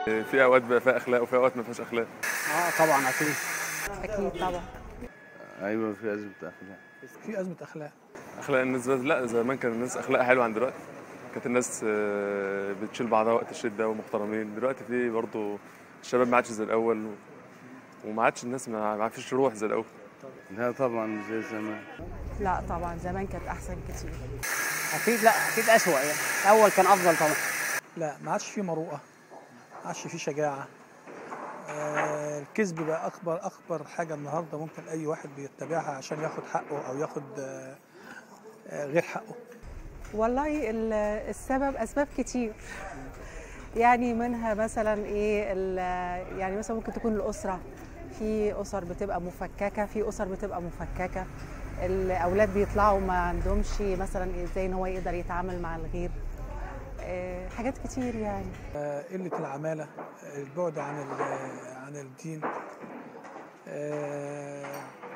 في اوقات بقى فيها اخلاق وفي اوقات ما فيهاش اخلاق اه طبعا اكيد اكيد طبعا ايوه في ازمه اخلاق في ازمه اخلاق اخلاق الناس بس لا زمان كان الناس اخلاقها حلوه عن دلوقتي كانت الناس آه، بتشيل بعضها وقت الشده ومحترمين دلوقتي في برضه الشباب ما عادش زي الاول و- وما عادش الناس ما ما فيش روح زي الاول لا طبعا مش زي زمان لا طبعا زمان كانت احسن كتير اكيد لا اكيد اسوء يعني الاول كان افضل طبعا لا ما عادش في مروءه ما عادش في شجاعه آه الكذب بقى اكبر اكبر حاجه النهارده ممكن اي واحد بيتبعها عشان ياخد حقه او ياخد آه آه غير حقه والله ال- السبب اسباب كتير يعني منها مثلا ايه ال- يعني مثلا ممكن تكون الاسره في اسر بتبقى مفككه في اسر بتبقى مفككه الاولاد بيطلعوا ما عندهمش مثلا ازاي ان هو يقدر يتعامل مع الغير آه، حاجات كتير يعني آه قله العماله آه، البعد عن ال- عن الدين آه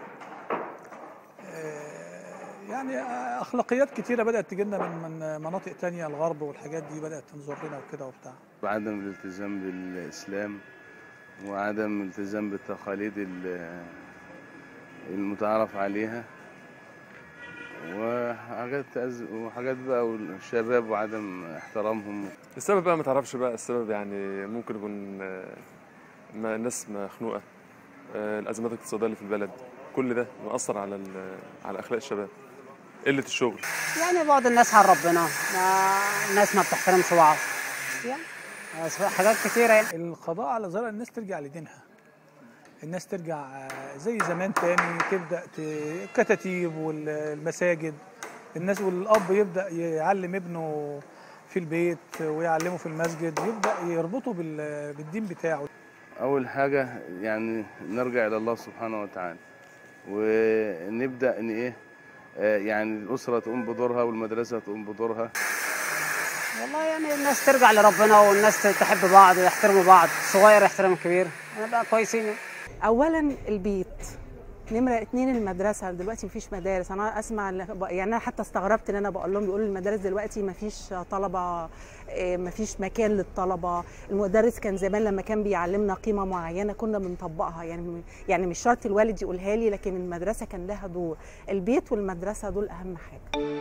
آه، يعني اخلاقيات كتيره بدات تجينا من من مناطق تانية الغرب والحاجات دي بدات تنظر لنا وكده وبتاع وعدم الالتزام بالاسلام وعدم الالتزام بالتقاليد ال- المتعارف عليها وحاجات أز- وحاجات بقى والشباب وعدم احترامهم السبب بقى ما تعرفش بقى السبب يعني ممكن يكون آه، ما الناس مخنوقه آه، الازمات الاقتصاديه اللي في البلد كل ده مأثر على ال- على اخلاق الشباب قله الشغل يعني بعض الناس عن ربنا ما الناس ما بتحترمش بعض يعني بس حاجات كتيره يعني القضاء على ظاهر الناس ترجع لدينها الناس ترجع آه، زي زمان تاني تبدا ت- الكتاتيب والمساجد الناس والاب يبدا يعلم ابنه في البيت ويعلمه في المسجد يبدا يربطه بال- بالدين بتاعه أول حاجة يعني نرجع إلى الله سبحانه وتعالى ونبدأ إن إيه آه، يعني الأسرة تقوم بدورها والمدرسة تقوم بدورها والله يعني الناس ترجع لربنا والناس تحب بعض ويحترموا بعض الصغير يحترم الكبير نبقى كويسين يعني. اولا البيت نمرة اتنين المدرسة دلوقتي مفيش مدارس أنا أسمع يعني أنا حتى استغربت إن أنا بقول لهم بيقولوا المدارس دلوقتي مفيش طلبة إيه، مفيش مكان للطلبة المدرس كان زمان لما كان بيعلمنا قيمة معينة كنا بنطبقها يعني يعني مش شرط الوالد يقولها لي لكن المدرسة كان لها دور البيت والمدرسة دول أهم حاجة